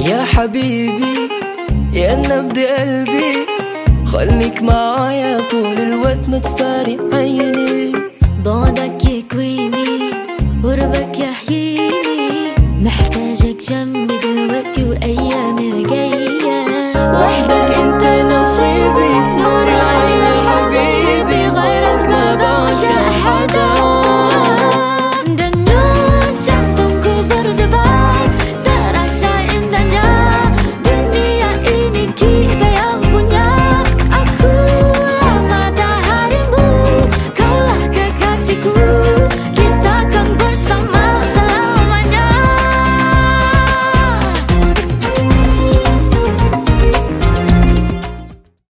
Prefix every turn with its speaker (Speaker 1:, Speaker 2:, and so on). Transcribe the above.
Speaker 1: يا حبيبي يا نبض قلبي خليك معايا طول الوقت ما تفارق عيني
Speaker 2: بعدك يكويني قربك يحييني محتاجك جنبي دلوقتي وأيام الجاية وحدة